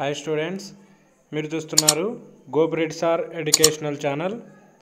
hi students మీరు చూస్తున్నారు Gopireddy sir educational channel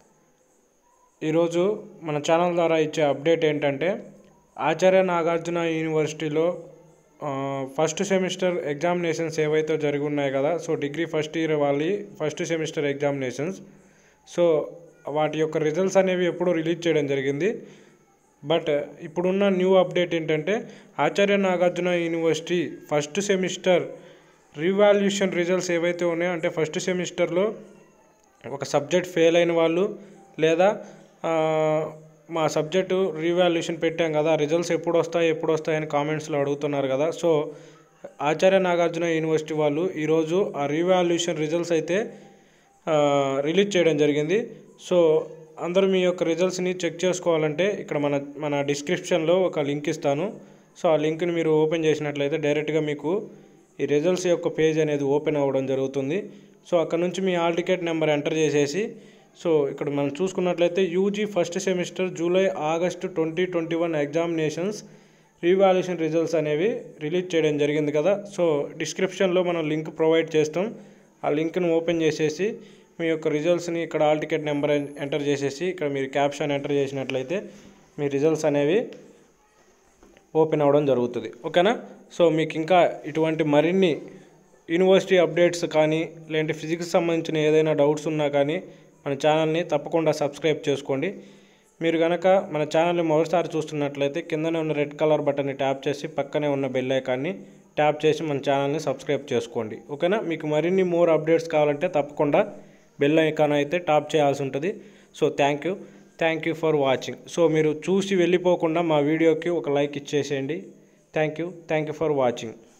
ఈరోజు మన ఛానల్ ద్వారా ఇచ్చే అప్డేట్ ఏంటంటే ఆచార్య నాగార్జున యూనివర్సిటీలో ఆ, ఫస్ట్ సెమిస్టర్ ఎగ్జామినేషన్స్ ఏవైతే జరిగి ఉన్నాయి కదా సో డిగ్రీ ఫస్ట్ ఇయర్ వాళ్ళి ఫస్ట్ సెమిస్టర్ ఎగ్జామినేషన్స్ సో వాటి యొక్క రిజల్ట్స్ అనేవి ఎప్పుడో రిలీజ్ చేయడం జరిగింది బట్ ఇప్పుడున్న న్యూ అప్డేట్ ఏంటంటే Acharya Nagarjuna university first semester revaluation results ఏవైతే ఉన్నాయో అంటే ఫస్ట్ సెమిస్టర్లో ఒక సబ్జెక్ట్ ఫెయిల్ అయిన వాళ్ళు లేదా ఆ, మా సబ్జెక్టు రీవాల్యూషన్ పెట్టాం కదా రిజల్ట్స్ ఎప్పుడు వస్తాయి ఎప్పుడు వస్తాయని కామెంట్స్లో అడుగుతున్నారు కదా సో ఆచార్య నాగార్జున యూనివర్సిటీ వాళ్ళు ఈరోజు ఆ రీవాల్యూషన్ రిజల్ట్స్ అయితే ఆ, రిలీజ్ చేయడం జరిగింది సో అందరూ మీ యొక్క రిజల్ట్స్ని చెక్ చేసుకోవాలంటే ఇక్కడ మన మన డిస్క్రిప్షన్లో ఒక లింక్ ఇస్తాను సో ఆ లింక్ని మీరు ఓపెన్ చేసినట్లయితే డైరెక్ట్గా మీకు ఈ రిజల్ట్స్ యొక్క పేజ్ అనేది ఓపెన్ అవ్వడం జరుగుతుంది సో అక్కడ నుంచి మీ ఆల్ టికెట్ నెంబర్ ఎంటర్ చేసేసి సో ఇక్కడ మనం చూసుకున్నట్లయితే UG first semester July August twenty twenty one examinations revaluation results అనేవి రిలీజ్ చేయడం జరిగింది కదా సో డిస్క్రిప్షన్లో మనం లింక్ ప్రొవైడ్ చేస్తాం ఆ లింక్ను ఓపెన్ చేసేసి మీ యొక్క రిజల్ట్స్ని ఇక్కడ ఆల్ టికెట్ నెంబర్ ఎంటర్ చేసేసి ఇక్కడ మీరు క్యాప్షన్ ఎంటర్ చేసినట్లయితే మీ రిజల్ట్స్ అనేవి ఓపెన్ అవ్వడం జరుగుతుంది ఓకేనా సో మీకు ఇంకా ఇటువంటి మరిన్ని యూనివర్సిటీ అప్డేట్స్ కానీ లేదంటే ఫిజిక్స్ సంబంధించిన ఏదైనా డౌట్స్ ఉన్నా కానీ మన ఛానల్ని తప్పకుండా సబ్స్క్రైబ్ చేసుకోండి మీరు కనుక మన ఛానల్ని మొదటిసారి చూస్తున్నట్లయితే కిందనే ఉన్న రెడ్ కలర్ బటన్ని ట్యాప్ చేసి పక్కనే ఉన్న బెల్ ఐకాన్ని ట్యాప్ చేసి మన ఛానల్ని సబ్స్క్రైబ్ చేసుకోండి ఓకేనా మీకు మరిన్ని మోర్ అప్డేట్స్ కావాలంటే తప్పకుండా బెల్ ఐకాన్ అయితే ట్యాప్ చేయాల్సి ఉంటుంది so thank you thank you for watching so మీరు చూసి వెళ్ళిపోకుండా మా వీడియోకి ఒక లైక్ ఇచ్చేసేయండి thank you thank you for watching